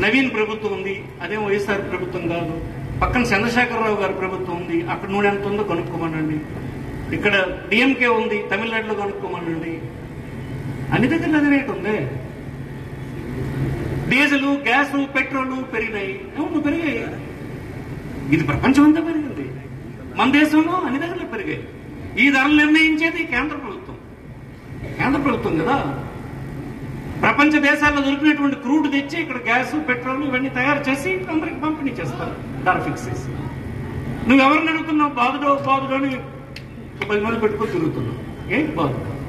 నవీన్ ప్రభుత్వం ఉంది అదేం వైఎస్ఆర్ ప్రభుత్వం కాదు పక్కన చంద్రశేఖరరావు గారి ప్రభుత్వం ఉంది అక్కడ నూనె ఎంత ఉందో కనుక్కోమనండి ఇక్కడ డిఎంకే ఉంది తమిళనాడులో కనుక్కోమనండి అన్ని దగ్గర అదే రేట్ ఉంది డీజిల్ గ్యాస్ పెట్రోల్ పెరిగినాయి అవును పెరిగాయి ఇది ప్రపంచం అంతా పెరిగింది మన దేశంలో అన్ని దగ్గరలో పెరిగాయి ఈ ధరలు నిర్ణయించేది కేంద్ర ప్రభుత్వం కేంద్ర ప్రభుత్వం కదా ప్రపంచ దేశాల్లో దొరికినటువంటి క్రూడ్ తెచ్చి ఇక్కడ గ్యాస్ పెట్రోల్ ఇవన్నీ తయారు చేసి అందరికి పంపిణీ చేస్తారు ధర ఫిక్స్ చేసి నువ్వు ఎవరిని అడుగుతున్నావు బాధడో బాధడో అని ఒక పది మంది పెట్టుకొని తిరుగుతున్నావు ఏంటి బాధ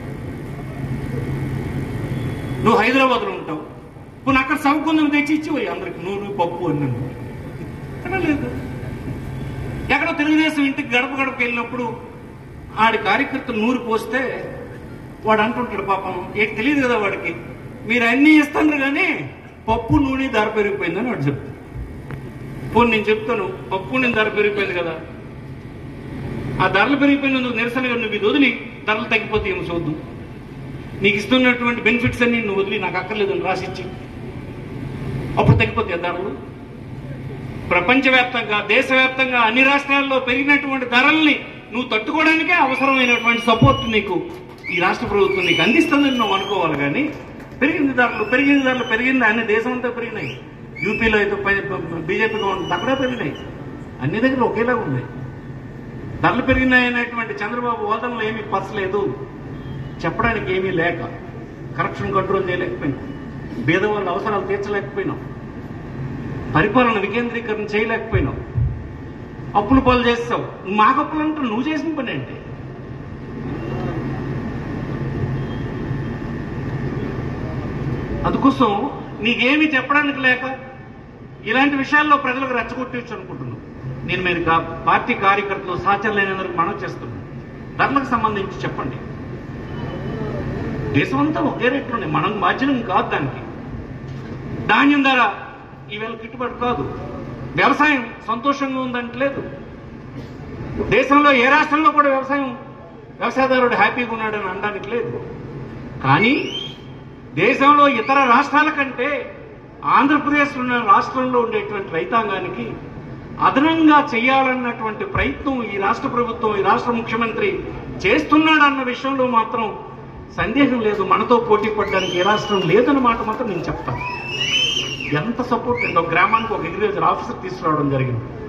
నువ్వు హైదరాబాద్లో ఉంటావు నువ్వు అక్కడ సౌకుందం తెచ్చి ఇచ్చిపోయి అందరికి నూనె పప్పు అన్నీ ఎక్కడ లేదు ఎక్కడో తెలుగుదేశం ఇంటికి గడప గడపకి వెళ్ళినప్పుడు ఆడి కార్యకర్తలు నూరు పోస్తే వాడు అంటుంటాడు పాపం ఏం తెలియదు కదా వాడికి మీరు అన్నీ ఇస్తున్నారు కానీ పప్పు నూనె ధర పెరిగిపోయిందని వాడు చెప్తాడు పోనీ నేను చెప్తాను పప్పు నూనె ధర పెరిగిపోయింది కదా ఆ ధరలు పెరిగిపోయినందుకు నిరసనగా నువ్వు ఇది వదిలి ధరలు తగ్గిపోతాయేమో చూద్దాం నీకు ఇస్తున్నటువంటి బెనిఫిట్స్ అన్ని నువ్వు వదిలి నాకు అక్కర్లేదని రాసిచ్చి అప్పుడు తగ్గిపోతాయి ఆ ధరలు ప్రపంచవ్యాప్తంగా దేశవ్యాప్తంగా అన్ని రాష్ట్రాల్లో పెరిగినటువంటి ధరల్ని నువ్వు తట్టుకోవడానికే అవసరమైనటువంటి సపోర్ట్ నీకు ఈ రాష్ట్ర ప్రభుత్వం నీకు అందిస్తుందని నువ్వు అనుకోవాలి కానీ పెరిగింది ధరలు పెరిగింది ధరలు పెరిగింది అన్ని దేశం అంతా పెరిగినాయి యూపీలో అయితే బీజేపీ గవర్నమెంట్ అక్కడే పెరిగినాయి అన్ని దగ్గర ఒకేలాగా ఉన్నాయి ధరలు పెరిగినాయి అనేటువంటి చంద్రబాబు వాదనలో ఏమీ పచ్చలేదు చెప్పడానికి ఏమీ లేక కరప్షన్ కంట్రోల్ చేయలేకపోయినాం పేదవాళ్ళ అవసరాలు తీర్చలేకపోయినాం పరిపాలన వికేంద్రీకరణ చేయలేకపోయినావు అప్పులు పాలు చేస్తావు మాకు అప్పులు అంటే నువ్వు చేసిన పని ఏంటి అందుకోసం నీకేమీ చెప్పడానికి లేక ఇలాంటి విషయాల్లో ప్రజలకు రెచ్చగొట్టవచ్చు అనుకుంటున్నావు నేను మీరు కా- పార్టీ కార్యకర్తలు సహచరులైనందుకు మనం చేస్తున్నాను ధరలకు సంబంధించి చెప్పండి దేశమంతా ఒకే రేట్లు ఉన్నాయి మనం బాధ్యతం కాదు దానికి ధాన్యం ధర ఈవేళ గిట్టుబాటు కాదు వ్యవసాయం సంతోషంగా ఉందంటలేదు దేశంలో ఏ రాష్ట్రంలో కూడా వ్యవసాయం వ్యవసాయదారుడు హ్యాపీగా ఉన్నాడని అనడానికి లేదు కానీ దేశంలో ఇతర రాష్ట్రాల కంటే ఆంధ్రప్రదేశ్ ఉన్న రాష్ట్రంలో ఉండేటువంటి రైతాంగానికి అదనంగా చేయాలన్నటువంటి ప్రయత్నం ఈ రాష్ట్ర ప్రభుత్వం ఈ రాష్ట్ర ముఖ్యమంత్రి చేస్తున్నాడన్న విషయంలో మాత్రం సందేహం లేదు మనతో పోటీ పడడానికి ఏ రాష్ట్రం లేదన్న మాట మాత్రం నేను చెప్తాను ఎంత సపోర్ట్ ఉందో గ్రామానికి ఒక అగ్రికల్చర్ ఆఫీసర్ తీసుకురావడం జరిగింది